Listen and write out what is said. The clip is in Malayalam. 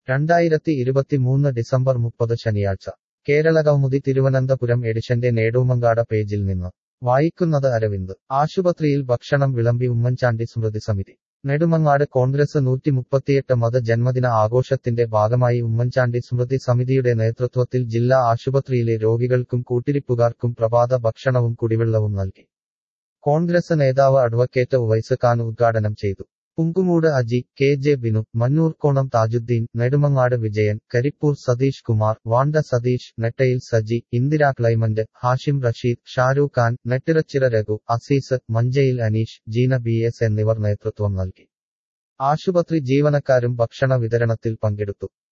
രണ്ടായിരത്തി ഇരുപത്തിമൂന്ന് ഡിസംബർ മുപ്പത് ശനിയാഴ്ച കേരളകൗമുദി തിരുവനന്തപുരം എഡിഷന്റെ നേടൂമങ്കാട പേജിൽ നിന്ന് വായിക്കുന്നത് അരവിന്ദ് ആശുപത്രിയിൽ ഭക്ഷണം വിളമ്പി ഉമ്മൻചാണ്ടി സ്മൃതി സമിതി നെടുമങ്ങാട് കോൺഗ്രസ് നൂറ്റി മുപ്പത്തിയെട്ട് മത ജന്മദിന ആഘോഷത്തിന്റെ ഭാഗമായി ഉമ്മൻചാണ്ടി സ്മൃതി സമിതിയുടെ നേതൃത്വത്തിൽ ജില്ലാ ആശുപത്രിയിലെ രോഗികൾക്കും കൂട്ടിരിപ്പുകാർക്കും പ്രഭാത ഭക്ഷണവും കുടിവെള്ളവും നൽകി കോൺഗ്രസ് നേതാവ് അഡ്വക്കേറ്റ് ഉവൈസ് ഖാൻ ഉദ്ഘാടനം ചെയ്തു Punkumoodu Aji K J Binu Mannoorkonam Thajuddeen Nedumangad Vijayan Karipur Satheesh Kumar Vanda Satheesh Nettayil Saji Indira Clement Hashim Rasheed Shahrukh Khan Nettirachira Raghu Azeez Manjayil Aneesh Jeena B S എന്നിവർ നേതൃത്വം നൽകി ആശുപത്രി ജീവനക്കാരും ഭക്ഷണ വിതരണത്തിൽ പങ്കെടുത്തു